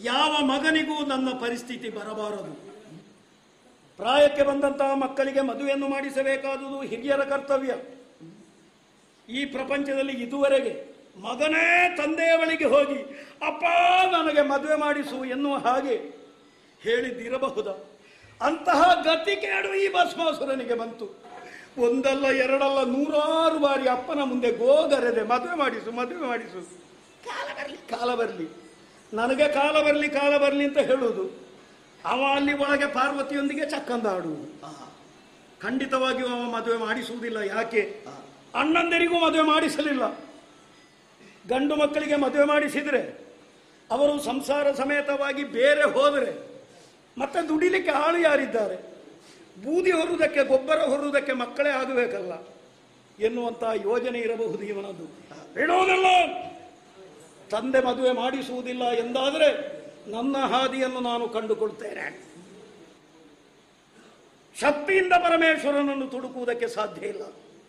ಯಾವ ಮಗನಿಗೂ ನನ್ನ ಪರಿಸ್ಥಿತಿ ಬರಬಾರದು ಪ್ರಾಯಕ್ಕೆ ಬಂದಂತಹ ಮಕ್ಕಳಿಗೆ ಮದುವೆಯನ್ನು ಮಾಡಿಸಬೇಕಾದುದು ಹಿರಿಯರ ಕರ್ತವ್ಯ ಈ ಪ್ರಪಂಚದಲ್ಲಿ ಇದುವರೆಗೆ ಮಗನೇ ತಂದೆಯ ಬಳಿಗೆ ಹೋಗಿ ಅಪ್ಪ ನನಗೆ ಮದುವೆ ಮಾಡಿಸು ಎನ್ನುವ ಹಾಗೆ ಹೇಳಿದ್ದಿರಬಹುದ ಅಂತಹ ಗತಿ ಕೇಡು ಈ ಭಸ್ಮಾಸುರನಿಗೆ ಬಂತು ಒಂದಲ್ಲ ಎರಡಲ್ಲ ನೂರಾರು ಬಾರಿ ಅಪ್ಪನ ಮುಂದೆ ಗೋಗರೆದೆ ಮದುವೆ ಮಾಡಿಸು ಮದುವೆ ಮಾಡಿಸು ಕಾಲ ಬರಲಿ ಕಾಲ ಬರಲಿ ನನಗೆ ಕಾಲ ಬರಲಿ ಕಾಲ ಬರಲಿ ಅಂತ ಹೇಳುವುದು ಅವ ಅಲ್ಲಿ ಒಳಗೆ ಪಾರ್ವತಿಯೊಂದಿಗೆ ಚಕ್ಕಂದಾಡುವುದು ಖಂಡಿತವಾಗಿಯೂ ಅವ ಮದುವೆ ಮಾಡಿಸುವುದಿಲ್ಲ ಯಾಕೆ ಅಣ್ಣಂದಿರಿಗೂ ಮದುವೆ ಮಾಡಿಸಲಿಲ್ಲ ಗಂಡು ಮಕ್ಕಳಿಗೆ ಮದುವೆ ಮಾಡಿಸಿದರೆ ಅವರು ಸಂಸಾರ ಸಮೇತವಾಗಿ ಬೇರೆ ಹೋದರೆ ಮತ್ತೆ ದುಡಿಲಿಕ್ಕೆ ಆಳು ಯಾರಿದ್ದಾರೆ ಬೂದಿ ಹೊರುವುದಕ್ಕೆ ಗೊಬ್ಬರ ಹೊರುವುದಕ್ಕೆ ಮಕ್ಕಳೇ ಆಗಬೇಕಲ್ಲ ಎನ್ನುವಂತಹ ಯೋಜನೆ ಇರಬಹುದು ಇವನದು ಬಿಡುವುದಿಲ್ಲ ತಂದೆ ಮದುವೆ ಮಾಡಿಸುವುದಿಲ್ಲ ಎಂದಾದರೆ ನನ್ನ ಹಾದಿಯನ್ನು ನಾನು ಕಂಡುಕೊಳ್ತೇನೆ ಶಕ್ತಿಯಿಂದ ಪರಮೇಶ್ವರನನ್ನು ತುಡುಕುವುದಕ್ಕೆ ಸಾಧ್ಯ ಇಲ್ಲ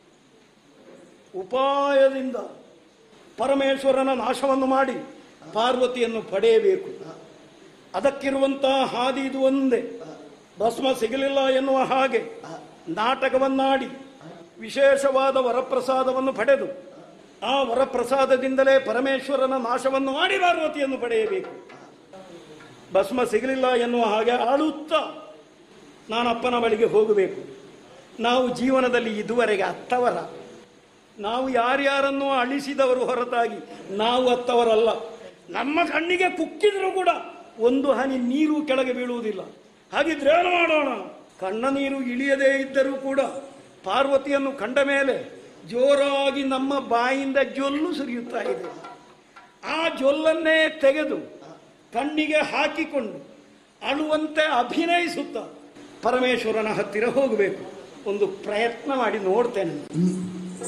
ಉಪಾಯದಿಂದ ಪರಮೇಶ್ವರನ ನಾಶವನ್ನು ಮಾಡಿ ಪಾರ್ವತಿಯನ್ನು ಪಡೆಯಬೇಕು ಅದಕ್ಕಿರುವಂತಹ ಹಾದಿ ಇದು ಒಂದೇ ಭಸ್ಮ ಸಿಗಲಿಲ್ಲ ಎನ್ನುವ ಹಾಗೆ ನಾಟಕವನ್ನಾಡಿ ವಿಶೇಷವಾದ ವರಪ್ರಸಾದವನ್ನು ಪಡೆದು ಆ ವರಪ್ರಸಾದದಿಂದಲೇ ಪರಮೇಶ್ವರನ ನಾಶವನ್ನು ಮಾಡಿ ಪಾರ್ವತಿಯನ್ನು ಪಡೆಯಬೇಕು ಭಸ್ಮ ಸಿಗಲಿಲ್ಲ ಎನ್ನುವ ಹಾಗೆ ಆಳುತ್ತಾ ನಾನು ಅಪ್ಪನ ಬಳಿಗೆ ಹೋಗಬೇಕು ನಾವು ಜೀವನದಲ್ಲಿ ಇದುವರೆಗೆ ಅತ್ತವರ ನಾವು ಯಾರ್ಯಾರನ್ನೂ ಅಳಿಸಿದವರು ಹೊರತಾಗಿ ನಾವು ಅತ್ತವರಲ್ಲ ನಮ್ಮ ಕಣ್ಣಿಗೆ ಕುಕ್ಕಿದ್ರು ಕೂಡ ಒಂದು ಹನಿ ನೀರು ಕೆಳಗೆ ಬೀಳುವುದಿಲ್ಲ ಹಾಗಿದ್ರೆ ಏನು ಮಾಡೋಣ ಕಣ್ಣ ನೀರು ಇಳಿಯದೇ ಇದ್ದರೂ ಕೂಡ ಪಾರ್ವತಿಯನ್ನು ಕಂಡ ಮೇಲೆ ಜೋರಾಗಿ ನಮ್ಮ ಬಾಯಿಂದ ಜೊಲ್ಲು ಸುರಿಯುತ್ತಾ ಇದೆ ಆ ಜೊಲ್ಲನ್ನೇ ತೆಗೆದು ಕಣ್ಣಿಗೆ ಹಾಕಿಕೊಂಡು ಅಳುವಂತೆ ಅಭಿನಯಿಸುತ್ತಾ ಪರಮೇಶ್ವರನ ಹತ್ತಿರ ಹೋಗಬೇಕು ಒಂದು ಪ್ರಯತ್ನ ಮಾಡಿ ನೋಡ್ತೇನೆ